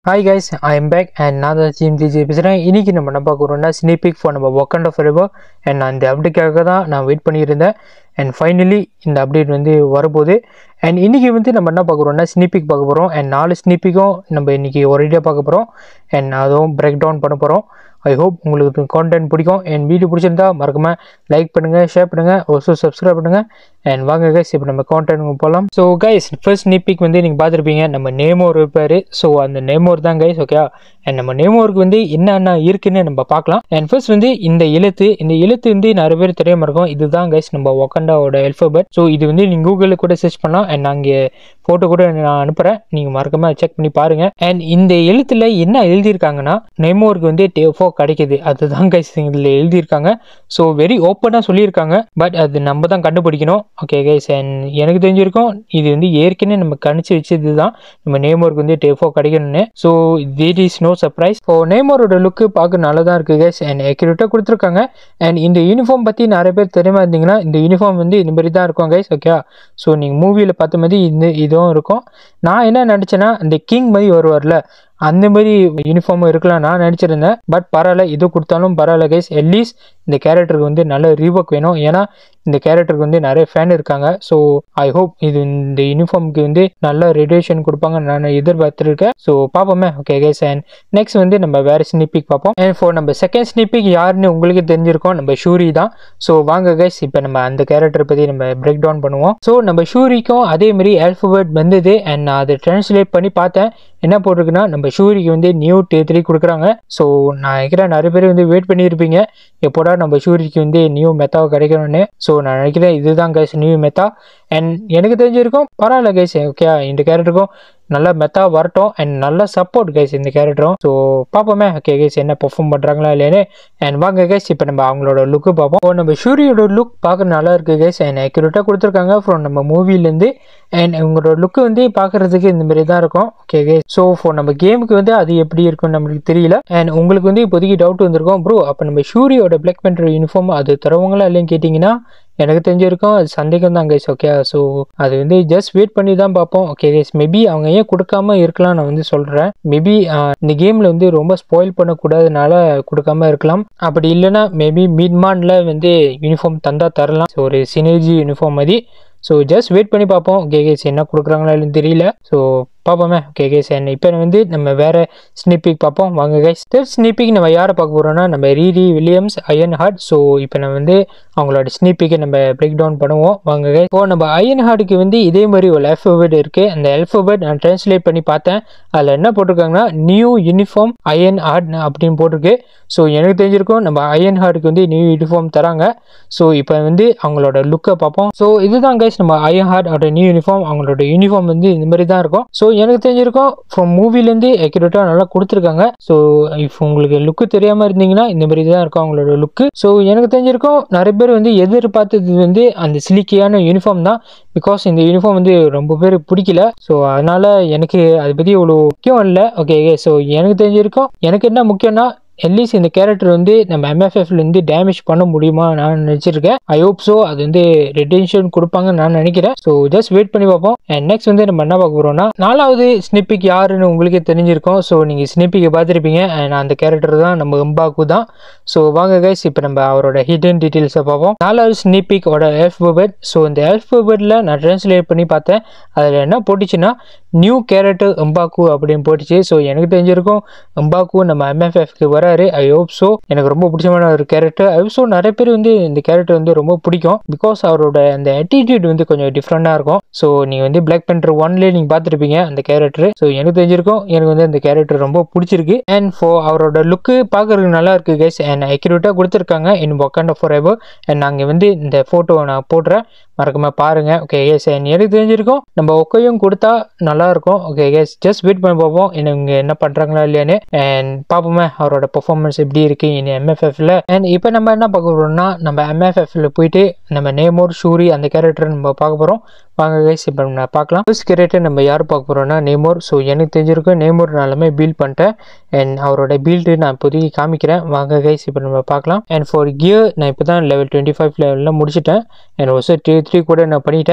hi guys I am back and நான் தான் gym G பேசுகிறேன் இன்றைக்கி நம்ம என்ன பார்க்க போகிறோம்னா ஸ்னீபிக் ஃபார் நம்ம ஒர்க் அண்ட் ஃபெரிவர் அண்ட் நான் இந்த அப்டேட்டுக்காக தான் நான் வெயிட் பண்ணியிருந்தேன் அண்ட் ஃபைனலி இந்த அப்டேட் வந்து வரப்போகுது அண்ட் இன்றைக்கி வந்து நம்ம என்ன பார்க்க போகிறோம்னா ஸ்னீபிக் பார்க்க போகிறோம் அண்ட் நாலு ஸ்னீப்பிக்கும் நம்ம இன்றைக்கி ஒரேடியாக பார்க்க போகிறோம் அண்ட் அதுவும் பிரேக் டவுன் பண்ண போகிறோம் ஐ ஹோப் உங்களுக்கு கான்டென்ட் பிடிக்கும் அண்ட் வீடியோ பிடிச்சிருந்தா மறக்காமல் லைக் பண்ணுங்கள் ஷேர் பண்ணுங்கள் ஒசோ சப்ஸ்கிரைப் பண்ணுங்கள் அண்ட் வாங்க கைஸ் இப்போ நம்ம கான்டென்ட் போகலாம் ஸோ கைஸ் ஃபர்ஸ்ட் ஸ்னீப்பிக் வந்து நீங்கள் பார்த்துருப்பீங்க நம்ம நேமோர் இருப்பார் ஸோ அந்த நேமோர் தான் கைஸ் ஓகே அண்ட் நம்ம நேமோருக்கு வந்து என்னென்ன இருக்குன்னு நம்ம பார்க்கலாம் அண்ட் ஃபர்ஸ்ட் வந்து இந்த எழுத்து இந்த எழுத்து வந்து நிறைய பேர் தெரியாம இருக்கும் இதுதான் கைஸ் நம்ம ஒக்கண்டாவோட எல்ஃபபெட் ஸோ இது வந்து நீங்கள் கூகுளில் கூட சர்ச் பண்ணலாம் அண்ட் நான் இங்கே ஃபோட்டோ கூட நான் அனுப்புகிறேன் நீங்கள் மறக்காம செக் பண்ணி பாருங்கள் அண்ட் இந்த எழுத்தில் என்ன எழுதியிருக்காங்கன்னா நெமோருக்கு வந்து டேஃபோ கிடைக்குது அதுதான் கைஸ் இதில் எழுதியிருக்காங்க ஸோ வெரி ஓப்பனாக சொல்லியிருக்காங்க பட் அது நம்ம தான் கண்டுபிடிக்கணும் ஓகே கைஸ் அண்ட் எனக்கு தெரிஞ்சிருக்கும் இது வந்து ஏற்கனவே நம்ம கணிச்சு வச்சது தான் நம்ம நேமோருக்கு வந்து டேஃபோ கிடைக்கணும்னு so this is no surprise so நேமோரோட லுக்கு பார்க்க நல்லா தான் இருக்குது கைஸ் அண்ட் அக்யூரேட்டாக கொடுத்துருக்காங்க அண்ட் இந்த யூனிஃபார்ம் பற்றி நிறைய பேர் தெரியாம இருந்தீங்கன்னா இந்த யூனிஃபார்ம் வந்து இந்த மாதிரி தான் இருக்கும் கைஸ் ஓகே ஸோ நீங்கள் மூவியில் பார்த்த மாதிரி இந்த இதுவும் இருக்கும் நான் என்ன நினச்சேன்னா இந்த கிங் மாதிரி வருவார்ல அந்த மாதிரி யூனிஃபார்ம் இருக்கலாம் நான் நினச்சிருந்தேன் பட் பரவாயில்ல இது கொடுத்தாலும் பரவாயில்ல கைஸ் அட்லீஸ்ட் இந்த கேரக்டருக்கு வந்து நல்ல ரீவொர்க் வேணும் ஏன்னா இந்த கேரக்டருக்கு வந்து நிறைய ஃபேன் இருக்காங்க ஸோ ஐ ஹோப் இது இந்த யூனிஃபார்முக்கு வந்து நல்ல ரேடியேஷன் கொடுப்பாங்க நான் எதிர்பார்த்துருக்கேன் ஸோ பார்ப்போமே ஓகே கைஸ் அண்ட் நெக்ஸ்ட் வந்து நம்ம வேற ஸ்னிப்பிக் பார்ப்போம் அண்ட் ஃபார் நம்ம செகண்ட் ஸ்னிப்பிக் யாருன்னு உங்களுக்கு தெரிஞ்சிருக்கோம் நம்ம ஷூரி தான் ஸோ வாங்க கைஸ் இப்போ நம்ம அந்த கேரக்டர் பற்றி நம்ம பிரேக் டவுன் பண்ணுவோம் ஸோ நம்ம ஷூரிக்கும் அதே மாதிரி ஆல்ஃபபெட் வந்தது அண்ட் நான் அதை டிரான்ஸ்லேட் பண்ணி பார்த்தேன் என்ன போட்டிருக்குன்னா நம்ம ஷூரிக்கு வந்து நியூ டே த்ரீ கொடுக்குறாங்க ஸோ நான் நினைக்கிறேன் நிறைய பேர் வந்து வெயிட் பண்ணியிருப்பீங்க எப்போடா நம்ம ஷூரிக்கு வந்து நியூ மெத்தா கிடைக்கணும்னு ஸோ நான் நினைக்கிறேன் இதுதான் கைஸ் நியூ மெத்தா அண்ட் எனக்கு தெரிஞ்சிருக்கும் பரவாயில்ல கைஸ் ஓகே இந்த கேரக்டருக்கும் நல்ல மெத்தா வரட்டும் அண்ட் நல்ல சப்போர்ட் கைஸ் இந்த கேரக்டரும் ஸோ பார்ப்போமே ஓகே கைஸ் என்ன பெர்ஃபார்ம் பண்ணுறாங்களா இல்லைன்னு அண்ட் வாங்க கைஸ் இப்போ நம்ம அவங்களோட லுக்கு பார்ப்போம் இப்போ நம்ம ஷூரியோட லுக் பார்க்க நல்லா இருக்குது கைஸ் அண்ட் அக்யூரேட்டாக கொடுத்துருக்காங்க ஃப்ரம் நம்ம மூவிலேருந்து அண்ட் உங்களோட லுக்கு வந்து பார்க்குறதுக்கு இந்த மாதிரி தான் இருக்கும் ஓகே கைஸ் ஸோ ஃபார் நம்ம கேமுக்கு வந்து அது எப்படி இருக்கும்னு நம்மளுக்கு தெரியல அண்ட் உங்களுக்கு வந்து இப்போதைக்கு டவுட் வந்திருக்கும் ப்ரோ அப்போ நம்ம ஷூரியோட பிளாக் பென்டர் யூனிஃபார்ம் அது தருவாங்களா இல்லைன்னு கேட்டிங்கன்னா எனக்கு தெரிஞ்சிருக்கும் அது சந்தேகம் தான் கைஸ் ஓகே ஸோ அது வந்து ஜஸ்ட் வெயிட் பண்ணி தான் பார்ப்போம் ஓகே கைஸ் மேபி அவங்க ஏன் கொடுக்காம இருக்கலாம் நான் வந்து சொல்கிறேன் மேபி இந்த கேமில் வந்து ரொம்ப ஸ்பாயில் பண்ணக்கூடாதனால கொடுக்காம இருக்கலாம் அப்படி இல்லைன்னா மேபி மிட்மான்ல வந்து யூனிஃபார்ம் தந்தா தரலாம் ஸோ ஒரு சினர்ஜி யூனிஃபார்ம் மாதிரி ஸோ ஜஸ்ட் வெயிட் பண்ணி பார்ப்போம் ஓகே கேஸ் என்ன கொடுக்குறாங்களா இல்லைன்னு தெரியல ஸோ பார்ப்போமே ஓகே கேஸ் என்ன இப்போ வந்து நம்ம வேற ஸ்னிப்பிக் பார்ப்போம் வாங்க கைஸ் தேர்ட் ஸ்னிப்பிக் நம்ம யாரை பார்க்க போகிறோம்னா நம்ம Riri Williams Ironheart so இப்போ நம்ம வந்து அவங்களோட ஸ்னிப்பிக்கை நம்ம பிரேக் டவுன் பண்ணுவோம் வாங்க கைஸ் இப்போ நம்ம அயன் ஹார்டுக்கு வந்து இதே மாதிரி ஒரு அல்ஃபபெட் இருக்குது அந்த அல்ஃபபெட் நான் ட்ரான்ஸ்லேட் பண்ணி பார்த்தேன் அதில் என்ன போட்டிருக்காங்கன்னா நியூ யூனிஃபார்ம் அயன் ஹார்ட் அப்படின்னு போட்டிருக்கு ஸோ எனக்கு தெரிஞ்சிருக்கும் நம்ம அயன் ஹார்டுக்கு வந்து நியூ யூனிஃபார்ம் தராங்க ஸோ இப்போ வந்து அவங்களோட லுக்கை பார்ப்போம் ஸோ இதுதான் கைஸ் நம்ம அயன் ஹார்ட் அவரோட நியூ யூனிஃபார்ம் அவங்களோட யூனிஃபார்ம் வந்து இந்த மாதிரி தான் இருக்கும் ஸோ எனக்கு தெரிஞ்சிருக்கும் ஃப்ரம் மூவிலேருந்து அக்யூரேட்டாக நல்லா கொடுத்துருக்காங்க ஸோ இப்போ உங்களுக்கு லுக்கு தெரியாமல் இருந்தீங்கன்னா இந்த மாதிரி தான் இருக்கும் அவங்களோட லுக்கு ஸோ எனக்கு தெரிஞ்சிருக்கும் நிறைய பேர் வந்து எதிர்பார்த்தது வந்து அந்த சிலிக்கியான யூனிஃபார்ம் தான் பிகாஸ் இந்த யூனிஃபார்ம் வந்து ரொம்ப பேர் பிடிக்கல ஸோ அதனால எனக்கு அதை பற்றி இவ்வளோ முக்கியம் இல்லை ஓகே ஸோ எனக்கு தெரிஞ்சிருக்கும் எனக்கு என்ன முக்கியம்னா அட்லீஸ்ட் இந்த கேரக்டர் வந்து நம்ம எம்எஃப்எஃப்லேருந்து டேமேஜ் பண்ண முடியுமா நான் நினச்சிருக்கேன் ஐ ஹோப் ஸோ அது வந்து ரெட்டென்ஷன் கொடுப்பாங்கன்னு நான் நினைக்கிறேன் ஸோ ஜஸ்ட் வெயிட் பண்ணி பார்ப்போம் அண்ட் நெக்ஸ்ட் வந்து நம்ம என்ன பார்க்க போகிறோம்னா நாலாவது ஸ்னிப்பிக் யாருன்னு உங்களுக்கே தெரிஞ்சிருக்கும் ஸோ நீங்கள் ஸ்னிப்பிக்கை பார்த்துருப்பீங்க அண்ட் அந்த கேரக்டர் தான் நம்ம எம்பாக்கு தான் ஸோ வாங்க கைஸ் இப்போ நம்ம அவரோட ஹிடன் டீட்டெயில்ஸை பார்ப்போம் நாலாவது ஸ்னிப்பிக்கோட எல்ஃபபெட் ஸோ இந்த எல்ஃபபெட்டில் நான் ட்ரான்ஸ்லேட் பண்ணி பார்த்தேன் அதில் என்ன போட்டுச்சுன்னா நியூ கேரக்டர் எம்பாக்கு அப்படின்னு போட்டுச்சு ஸோ எனக்கு தெரிஞ்சிருக்கும் எம்பாக்கு நம்ம எம்எஃப்எஃப்க்கு வராரு ஐ ஹோப் ஸோ எனக்கு ரொம்ப பிடிச்சமான ஒரு கேரக்டர் ஐ ஸோ நிறைய பேர் வந்து இந்த கேரக்டர் வந்து ரொம்ப பிடிக்கும் பிகாஸ் அவரோட அந்த ஆட்டிடியூட் வந்து கொஞ்சம் டிஃப்ரெண்டாக இருக்கும் ஸோ நீங்கள் வந்து பிளாக் பென்டர் ஒன்லேயே நீங்கள் பார்த்துருப்பீங்க அந்த கேரக்டர் ஸோ எனக்கு தெரிஞ்சிருக்கும் எனக்கு வந்து அந்த கேரக்டர் ரொம்ப பிடிச்சிருக்கு அண்ட் ஃபோ அவரோட லுக்கு பார்க்கறதுக்கு நல்லா இருக்கு கைஸ் அண்ட் அக்யூரேட்டாக கொடுத்துருக்காங்க இன் ஒக்காண்ட் ஃபார் எவர் அண்ட் நாங்கள் வந்து இந்த ஃபோட்டோ நான் போடுறேன் மறக்காம பாருங்க ஓகே கேஸ் எனக்கு தெரிஞ்சிருக்கும் நம்ம ஒக்கையும் கொடுத்தா நல்லா இருக்கும் ஓகே கேஸ் ஜஸ்ட் வெயிட் பண்ணி பார்ப்போம் இவங்க என்ன பண்றாங்களா இல்லையான்னு அண்ட் பார்ப்போமே அவரோட பெர்ஃபார்மன்ஸ் எப்படி இருக்கு இனி எம்எஃப்எஃப்ல அண்ட் இப்போ நம்ம என்ன பார்க்க போறோம்னா நம்ம எம்எஃப்எஃப்ல போயிட்டு நம்ம நேமோர் ஷூரி அந்த கேரக்டர் நம்ம பார்க்க போறோம் வாங்க கைஸ் இப்போ நம்ம பார்க்கலாம் ஃபர்ஸ்ட் கேரக்டர் நம்ம யார் பார்க்க போறோம்னா நேமோர் ஸோ எனக்கு தெரிஞ்சிருக்கும் நேமோர் நான் எல்லாமே பில்ட் பண்ணிட்டேன் அண்ட் அவரோட பில்டு நான் இப்போதைக்கு காமிக்கிறேன் வாங்க கைஸ் இப்போ நம்ம பார்க்கலாம் அண்ட் ஃபார் கியர் நான் இப்போ தான் லெவல் டுவெண்ட்டி ஃபைவ் லெவலில் முடிச்சிட்டேன் அண்ட் ஒசோ த்ரீ த்ரீ கூட நான் பண்ணிட்டேன்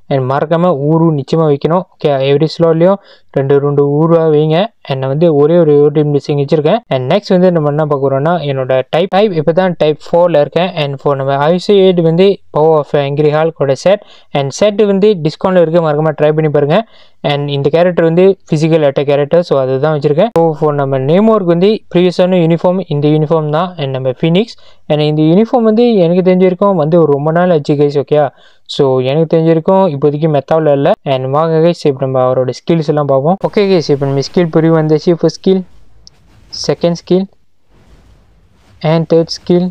அண்ட் மறக்காமல் ஊரு நிச்சயமாக வைக்கணும் ஓகே எவ்ரி ஸ்லோட்லேயும் ரெண்டு ரெண்டு ஊராக வைங்க என்னை வந்து ஒரே ஒரு யூடியூப் மிஸ்ஸிங் வச்சிருக்கேன் அண்ட் நெக்ஸ்ட் வந்து நம்ம என்ன பார்க்குறோம்னா என்னோட டைப் டைப் இப்போ தான் டைப் ஃபோரில் இருக்கேன் அண்ட் ஃபோர் நம்ம ஐசி எயிட் வந்து பவர் ஆஃப் எங்கிரி ஹால் கூட செட் அண்ட் செட் வந்து டிஸ்கவுண்ட்டில் இருக்குது மறக்காம ட்ரை பண்ணி பாருங்கள் அண்ட் இந்த கேரக்டர் வந்து ஃபிசிக்கல் அட்டாக் கேரக்டர் ஸோ அதுதான் வச்சுருக்கேன் ஸோ ஃபோர் நம்ம நேமோருக்கு வந்து ப்ரீவியஸான யூனிஃபார்ம் இந்த யூனிஃபார்ம் தான் அண்ட் நம்ம ஃபினிக்ஸ் அண்ட் இந்த யூனிஃபார்ம் வந்து எனக்கு தெரிஞ்சிருக்கும் வந்து ஒரு ரொம்ப நாள் ஆச்சு கைஸ் ஓகே ஸோ எனக்கு தெரிஞ்சிருக்கும் இப்போதைக்கு மெத்தாவில் இல்லை அண்ட் வாங்க கைஸ் இப்போ நம்ம அவரோட ஸ்கில்ஸ் எல்லாம் பார்ப்போம் ஓகே கைஸ் இப்போ நம்ம ஸ்கில் பிரிவு வந்துச்சு first skill second skill and third skill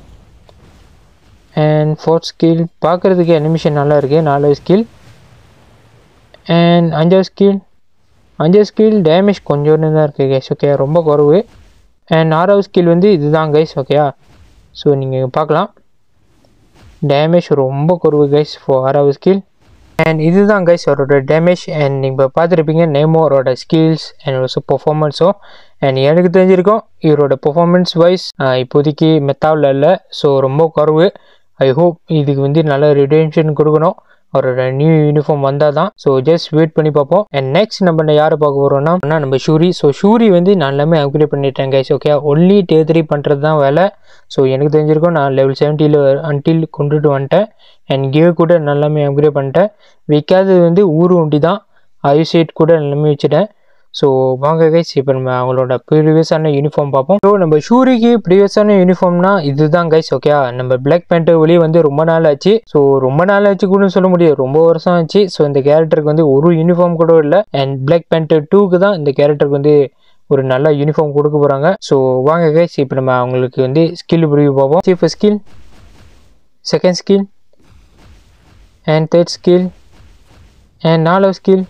and fourth skill பார்க்குறதுக்கு அனிமேஷன் நல்லா இருக்குது நாலாவது ஸ்கில் அண்ட் அஞ்சாவது ஸ்கில் அஞ்சாவது ஸ்கில் டேமேஜ் கொஞ்சோன்னு தான் இருக்குது கைஸ் ஓகே ரொம்ப குறவு அண்ட் ஆறாவது ஸ்கில் வந்து இதுதான் கைஸ் ஓகேயா ஸோ நீங்கள் பார்க்கலாம் டேமேஜ் ரொம்ப குறைவு கைஸ் ஃபார் ஆறாவது ஸ்கில் அண்ட் இதுதான் கைஸ் அவரோட டேமேஜ் அண்ட் நீங்கள் பார்த்துருப்பீங்க நேமோரோட ஸ்கில்ஸ் அண்ட் ஆல்சோ பர்ஃபார்மன்ஸும் அண்ட் எனக்கு தெரிஞ்சிருக்கும் இவரோட பர்ஃபார்மன்ஸ் வைஸ் இப்போதைக்கு மெத்தாவில் இல்லை ஸோ ரொம்ப குறைவு ஐ ஹோப் இதுக்கு வந்து நல்ல ரிடென்ஷன் கொடுக்கணும் அவரோட நியூ யூனிஃபார்ம் வந்தால் தான் ஸோ ஜஸ்ட் வெயிட் பண்ணி பார்ப்போம் அண்ட் நெக்ஸ்ட் நம்ம யாரை பார்க்க போகிறோம்னா நம்ம ஷூரி ஸோ ஷூரி வந்து நான் எல்லாமே அப்கிரேட் பண்ணிட்டேன் guys okay only day three பண்ணுறது தான் வேலை ஸோ எனக்கு தெரிஞ்சிருக்கும் நான் லெவல் செவன்ட்டியில் அன்டில் கொண்டுட்டு வந்துட்டேன் அண்ட் கேவ் கூட நல்லாமே அப்கிரேட் பண்ணிட்டேன் வைக்காதது வந்து ஊர் ஒண்டி தான் ஐசைட் கூட எல்லாமே வச்சுட்டேன் ஸோ வாங்க கைஸ் இப்போ நம்ம அவங்களோட ப்ரீவியஸான யூனிஃபார்ம் பார்ப்போம் ஸோ நம்ம ஷூரிக்கு ப்ரீவியஸான யூனிஃபார்ம்னா இதுதான் கைஸ் ஓகே நம்ம பிளாக் பேண்ட் வெளியே வந்து ரொம்ப நாள் ஆச்சு ஸோ ரொம்ப நாள் ஆச்சு கூட சொல்ல முடியாது ரொம்ப வருஷம் ஆச்சு ஸோ இந்த கேரக்டருக்கு வந்து ஒரு யூனிஃபார்ம் கூட இல்லை அண்ட் பிளாக் பேண்ட் டூக்கு தான் இந்த கேரக்டருக்கு வந்து ஒரு நல்ல யூனிஃபார்ம் கொடுக்க போகிறாங்க ஸோ வாங்க கைஸ் இப்போ நம்ம அவங்களுக்கு வந்து ஸ்கில் ரிவ்யூ பார்ப்போம் chief skill second skill and third skill and நாலாவது ஸ்கில்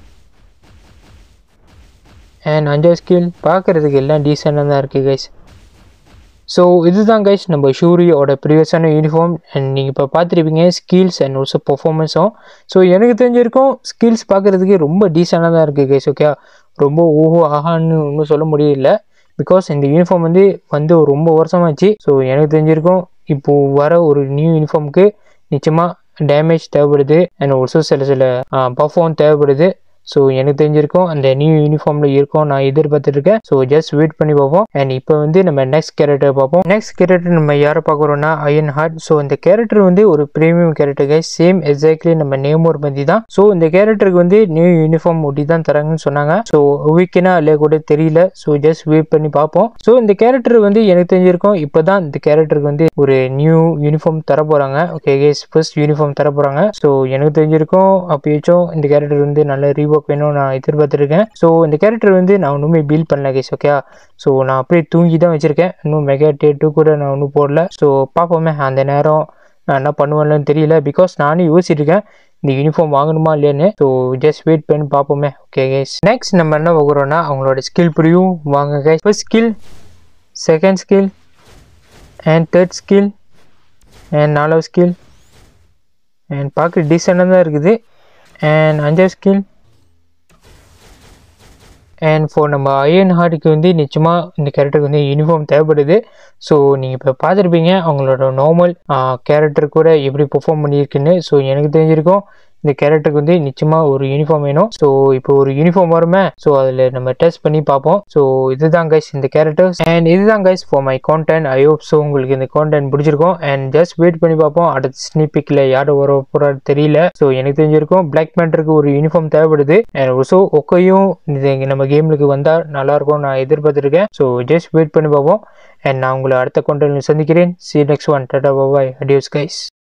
அண்ட் அஞ்சாவது ஸ்கில் பார்க்குறதுக்கு எல்லாம் டீசெண்டாக தான் இருக்குது கைஸ் ஸோ இதுதான் கைஸ் நம்ம ஷூரியோட ப்ரீவியஸான யூனிஃபார்ம் அண்ட் நீங்கள் இப்போ பார்த்துருப்பீங்க ஸ்கில்ஸ் அண்ட் ஆல்சோ பர்ஃபார்மன்ஸும் ஸோ எனக்கு தெரிஞ்சிருக்கும் ஸ்கில்ஸ் பார்க்குறதுக்கு ரொம்ப டீசெண்டாக தான் இருக்குது கைஸ் ஓகே ரொம்ப ஓஹோ ஆஹான்னு ஒன்றும் சொல்ல முடியல பிகாஸ் இந்த யூனிஃபார்ம் வந்து வந்து ஒரு ரொம்ப வருஷமாச்சு ஸோ எனக்கு தெரிஞ்சிருக்கும் இப்போது வர ஒரு நியூ யூனிஃபார்முக்கு நிச்சயமாக டேமேஜ் தேவைப்படுது அண்ட் ஆல்சோ சில சில பர்ஃபார்ம் தேவைப்படுது ஸோ எனக்கு தெரிஞ்சிருக்கும் அந்த நியூ யூனிஃபார்மில் இருக்கும் நான் எதிர்பார்த்துருக்கேன் ஸோ ஜஸ்ட் வெயிட் பண்ணி பார்ப்போம் அண்ட் இப்போ வந்து நம்ம நெக்ஸ்ட் கேரக்டர் பார்ப்போம் நெக்ஸ்ட் கேரக்டர் நம்ம யாரை பார்க்குறோம்னா அயன் ஹார்ட் ஸோ இந்த கேரக்டர் வந்து ஒரு premium character guys same exactly நம்ம நேமோர் பற்றி தான் ஸோ இந்த கேரக்டருக்கு வந்து நியூ யூனிஃபார்ம் ஒட்டி தான் தராங்கன்னு சொன்னாங்க ஸோ வீக்கனா இல்லை கூட தெரியல ஸோ ஜஸ்ட் வெயிட் பண்ணி பார்ப்போம் ஸோ இந்த கேரக்டர் வந்து எனக்கு தெரிஞ்சிருக்கும் இப்போ தான் இந்த கேரக்டருக்கு வந்து ஒரு நியூ யூனிஃபார்ம் தர போகிறாங்க ஓகே கேஸ் ஃபர்ஸ்ட் யூனிஃபார்ம் தர போகிறாங்க ஸோ எனக்கு தெரிஞ்சிருக்கும் அப்போச்சும் இந்த கேரக்டர் வந்து நல்ல ரீவோ ஒர்க் வேணும் நான் எதிர்பார்த்துருக்கேன் ஸோ இந்த கேரக்டர் வந்து நான் ஒன்றுமே பில்ட் பண்ணல கேஸ் ஓகே ஸோ நான் அப்படியே தூங்கி தான் வச்சுருக்கேன் இன்னும் மெகா டேட்டு கூட நான் ஒன்றும் போடல ஸோ பார்ப்போமே அந்த நேரம் நான் என்ன பண்ணுவேன்னு தெரியல பிகாஸ் நானும் யோசிச்சிருக்கேன் இந்த யூனிஃபார்ம் வாங்கணுமா இல்லையான்னு ஸோ ஜஸ்ட் வெயிட் பண்ணி பார்ப்போமே ஓகே கேஸ் நெக்ஸ்ட் நம்ம என்ன பார்க்குறோம்னா அவங்களோட ஸ்கில் புரியும் வாங்க guys first skill second skill and third skill and நாலாவது ஸ்கில் அண்ட் பார்க்க டீசெண்டாக தான் இருக்குது அண்ட் அஞ்சாவது ஸ்கில் அண்ட் ஃபார் நம்ம அயன் ஹார்ட்டுக்கு வந்து நிச்சயமாக இந்த கேரக்டருக்கு வந்து யூனிஃபார்ம் தேவைப்படுது ஸோ நீங்கள் இப்போ பார்த்துருப்பீங்க அவங்களோட நார்மல் கேரக்டர் கூட எப்படி பெர்ஃபார்ம் பண்ணியிருக்குன்னு ஸோ எனக்கு தெரிஞ்சிருக்கும் இந்த கேரக்டருக்கு வந்து நிச்சயமாக ஒரு யூனிஃபார்ம் வேணும் ஸோ இப்போ ஒரு யூனிஃபார்ம் வருமே ஸோ அதில் நம்ம டெஸ்ட் பண்ணி பார்ப்போம் ஸோ இதுதான் கைஸ் இந்த கேரக்டர்ஸ் அண்ட் இதுதான் guys for my content I hope so உங்களுக்கு இந்த கான்டென்ட் பிடிச்சிருக்கும் அண்ட் ஜஸ்ட் வெயிட் பண்ணி பார்ப்போம் அடுத்த ஸ்னீப்பிக்கில் யார் வர போகிறாரு தெரியல ஸோ எனக்கு தெரிஞ்சிருக்கும் பிளாக் பேண்டருக்கு ஒரு யூனிஃபார்ம் தேவைப்படுது அண்ட் ஸோ ஒக்கையும் இது நம்ம கேமுக்கு வந்தால் நல்லாயிருக்கும் நான் எதிர்பார்த்துருக்கேன் ஸோ ஜஸ்ட் வெயிட் பண்ணி பார்ப்போம் அண்ட் நான் உங்களை அடுத்த கான்டென்ட் சந்திக்கிறேன் சி நெக்ஸ்ட் ஒன் டாடா பாபாய் அடியோஸ் கைஸ்